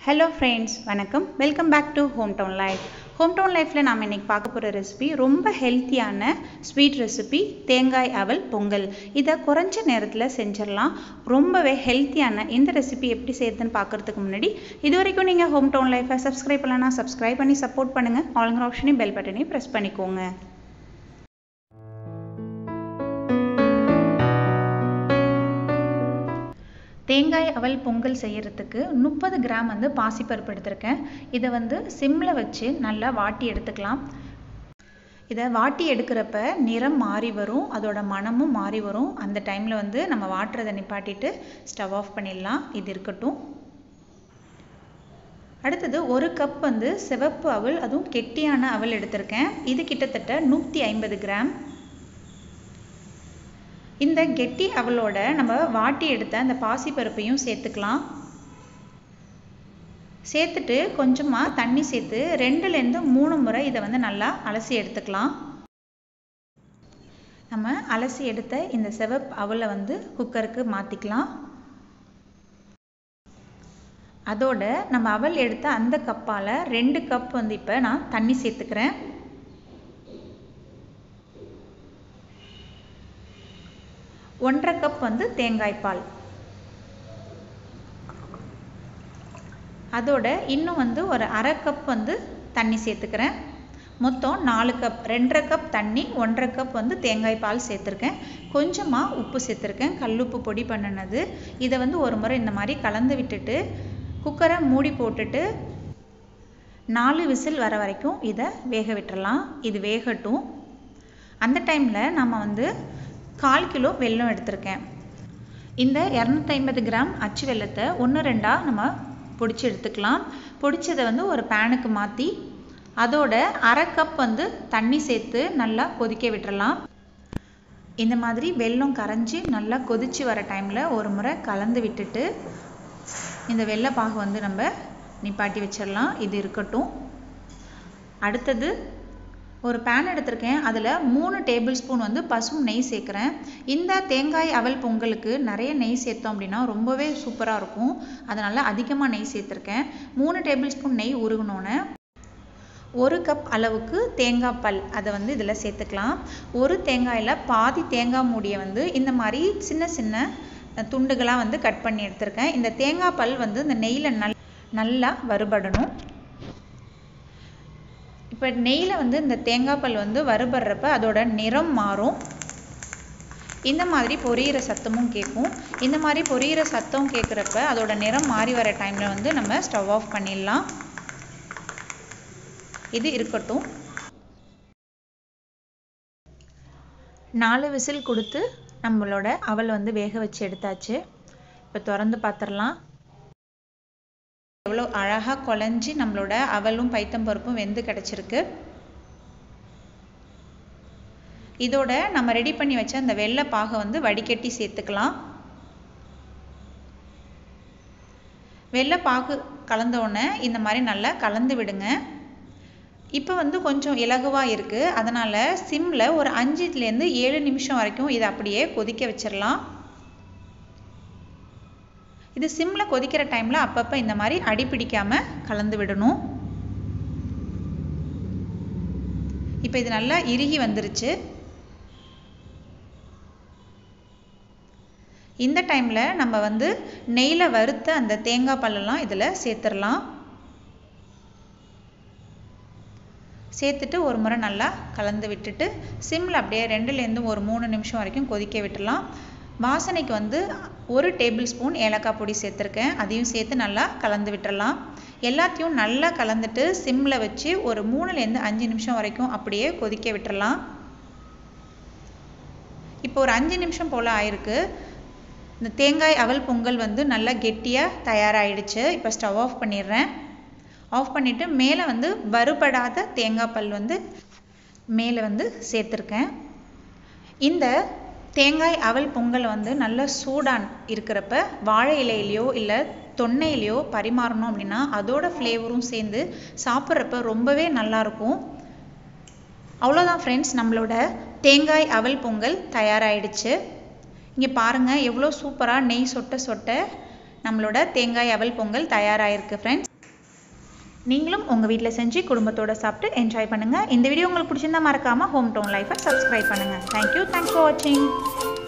hello friends வணக்கம் welcome back to hometown life hometown லைஃப்பில் நாம் இன்றைக்கி பார்க்க போகிற ரெசிபி ரொம்ப ஹெல்த்தியான ஸ்வீட் ரெசிபி தேங்காய் அவல் பொங்கல் இதை குறைஞ்ச நேரத்தில் செஞ்சிடலாம் ரொம்பவே ஹெல்த்தியான இந்த ரெசிபி எப்படி செய்யறதுன்னு பார்க்குறதுக்கு முன்னாடி இது வரைக்கும் நீங்கள் ஹோம் டவுன் லைஃப்பை சப்ஸ்கிரைப் பண்ணலன்னா சப்ஸ்கிரைப் பண்ணி சப்போர்ட் பண்ணுங்கள் ஆளுங்கிற ஆப்ஷனையும் பெல் பட்டனையும் ப்ரெஸ் பண்ணிக்கோங்க தேங்காய் அவல் பொங்கல் செய்கிறதுக்கு முப்பது கிராம் வந்து பாசிப்பருப்பு எடுத்திருக்கேன் இதை வந்து சிம்மில் வச்சு நல்லா வாட்டி எடுத்துக்கலாம் இதை வாட்டி எடுக்கிறப்ப நிறம் மாறி வரும் அதோட மனமும் மாறி வரும் அந்த டைமில் வந்து நம்ம வாட்டுறதை நிப்பாட்டிட்டு ஸ்டவ் ஆஃப் பண்ணிடலாம் இது இருக்கட்டும் அடுத்தது ஒரு கப் வந்து சிவப்பு அவல் அதுவும் கெட்டியான அவல் எடுத்திருக்கேன் இது கிட்டத்தட்ட நூற்றி ஐம்பது கிராம் இந்த கெட்டி அவளோட நம்ம வாட்டி எடுத்த அந்த பாசிப்பருப்பையும் சேர்த்துக்கலாம் சேர்த்துட்டு கொஞ்சமாக தண்ணி சேர்த்து ரெண்டுலேருந்து மூணு முறை இதை வந்து நல்லா அலசி எடுத்துக்கலாம் நம்ம அலசி எடுத்த இந்த சிவப் அவலை வந்து குக்கருக்கு மாற்றிக்கலாம் அதோட நம்ம அவல் எடுத்த அந்த கப்பால் ரெண்டு கப் வந்து இப்போ நான் தண்ணி சேர்த்துக்கிறேன் ஒன்றரை கப் வந்து தேங்காய் பால் அதோட இன்னும் வந்து ஒரு அரை கப் வந்து தண்ணி சேர்த்துக்கிறேன் மொத்தம் நாலு கப் ரெண்டரை கப் தண்ணி ஒன்றரை கப் வந்து தேங்காய் பால் சேர்த்துருக்கேன் கொஞ்சமாக உப்பு சேர்த்துருக்கேன் கல்லுப்பு பொடி பண்ணினது இதை வந்து ஒரு முறை இந்த மாதிரி கலந்து விட்டுட்டு குக்கரை மூடி போட்டுட்டு நாலு விசில் வர வரைக்கும் இதை வேக விட்டுறலாம் இது வேகட்டும் அந்த டைமில் நம்ம வந்து கால் கிலோ வெல்லம் எடுத்திருக்கேன் இந்த இரநூத்தி ஐம்பது கிராம் அச்சு வெல்லத்தை ஒன்று ரெண்டாக நம்ம பொடிச்சு எடுத்துக்கலாம் பொடிச்சதை வந்து ஒரு பேனுக்கு மாற்றி அதோட அரை கப் வந்து தண்ணி சேர்த்து நல்லா கொதிக்க விட்டுறலாம் இந்த மாதிரி வெல்லம் கரைஞ்சி நல்லா கொதிச்சு வர டைமில் ஒரு முறை கலந்து விட்டுட்டு இந்த வெள்ளைப்பாகு வந்து நம்ம நிப்பாட்டி வச்சிடலாம் இது இருக்கட்டும் அடுத்தது ஒரு பேன் எடுத்திருக்கேன் அதில் மூணு டேபிள் ஸ்பூன் வந்து பசும் நெய் சேர்க்குறேன் இந்த தேங்காய் அவல் பொங்கலுக்கு நிறைய நெய் சேர்த்தோம் அப்படின்னா ரொம்பவே சூப்பராக இருக்கும் அதனால் அதிகமாக நெய் சேர்த்துருக்கேன் மூணு டேபிள் ஸ்பூன் நெய் உருகணுன்னு ஒரு கப் அளவுக்கு தேங்காய் பல் அதை வந்து இதில் சேர்த்துக்கலாம் ஒரு தேங்காயில் பாதி தேங்காய் மூடியை வந்து இந்த மாதிரி சின்ன சின்ன துண்டுகளாக வந்து கட் பண்ணி எடுத்திருக்கேன் இந்த தேங்காய் பல் வந்து இந்த நெய்யில் நல் நல்லா வறுபடணும் இப்போ நெய்யில் வந்து இந்த தேங்காய் பல் வந்து வறுபடுறப்ப அதோட நிறம் மாறும் இந்த மாதிரி பொரியிற சத்தமும் கேட்கும் இந்த மாதிரி பொரியிற சத்தம் கேட்குறப்ப அதோட நிறம் மாறி வர டைமில் வந்து நம்ம ஸ்டவ் ஆஃப் பண்ணிடலாம் இது இருக்கட்டும் நாலு விசில் கொடுத்து நம்மளோட அவல் வந்து வேக வச்சு எடுத்தாச்சு இப்போ திறந்து பார்த்துடலாம் எவ்வளோ அழகாக குழஞ்சி நம்மளோட அவலும் பைத்தம்பருப்பும் வெந்து கிடச்சிருக்கு இதோட நம்ம ரெடி பண்ணி வச்ச அந்த வெள்ளை பாகை வந்து வடிகட்டி சேர்த்துக்கலாம் வெள்ளை பாகு கலந்தோடனே இந்த மாதிரி நல்லா கலந்து விடுங்க இப்போ வந்து கொஞ்சம் இலகுவாக இருக்குது அதனால் சிம்மில் ஒரு அஞ்சுலேருந்து ஏழு நிமிஷம் வரைக்கும் இதை அப்படியே கொதிக்க வச்சிடலாம் இது சிம்மில் கொதிக்கிற டைமில் அப்பப்போ இந்த மாதிரி அடி பிடிக்காமல் கலந்து விடணும் இப்போ இது நல்லா இறுகி வந்துருச்சு இந்த டைமில் நம்ம வந்து நெய்யில் வறுத்த அந்த தேங்காய் பல்லெல்லாம் இதில் சேர்த்துடலாம் சேர்த்துட்டு ஒரு முறை நல்லா கலந்து விட்டுட்டு சிம்மில் அப்படியே ரெண்டுலேருந்து ஒரு மூணு நிமிஷம் வரைக்கும் கொதிக்க விட்டுடலாம் வாசனைக்கு வந்து ஒரு டேபிள் ஸ்பூன் ஏலக்காய் பொடி சேர்த்துருக்கேன் அதையும் சேர்த்து நல்லா கலந்து விட்டுறலாம் எல்லாத்தையும் நல்லா கலந்துட்டு சிம்மில் வச்சு ஒரு மூணுலேருந்து அஞ்சு நிமிஷம் வரைக்கும் அப்படியே கொதிக்க விட்டுறலாம் இப்போ ஒரு அஞ்சு நிமிஷம் போல் ஆயிருக்கு இந்த தேங்காய் அவல் பொங்கல் வந்து நல்லா கெட்டியாக தயாராகிடுச்சு இப்போ ஸ்டவ் ஆஃப் பண்ணிடுறேன் ஆஃப் பண்ணிவிட்டு மேலே வந்து வறுபடாத தேங்காய் பல் வந்து மேலே வந்து சேர்த்துருக்கேன் இந்த தேங்காய் அவல் பொங்கல் வந்து நல்ல சூடான் இருக்கிறப்ப வாழை இலையிலையோ இல்லை தொன்னையிலையோ பரிமாறணும் அப்படின்னா அதோட ஃப்ளேவரும் சேர்ந்து சாப்பிட்றப்ப ரொம்பவே நல்லாயிருக்கும் அவ்வளோதான் ஃப்ரெண்ட்ஸ் நம்மளோட தேங்காய் அவல் பொங்கல் தயாராகிடுச்சு இங்கே பாருங்கள் எவ்வளோ சூப்பராக நெய் சொட்ட சொட்ட நம்மளோட தேங்காய் அவல் பொங்கல் தயாராகிருக்கு ஃப்ரெண்ட்ஸ் நீங்களும் உங்கள் வீட்டில் செஞ்சு குடும்பத்தோடு சாப்பிட்டு என்ஜாய் பண்ணுங்கள் இந்த வீடியோ உங்களுக்கு பிடிச்சிருந்தா மறக்காமல் ஹோம் டவுன் லைஃபை சப்ஸ்கிரைப் பண்ணுங்கள் தேங்க்யூ தேங்க்ஸ் ஃபார் வாட்சிங்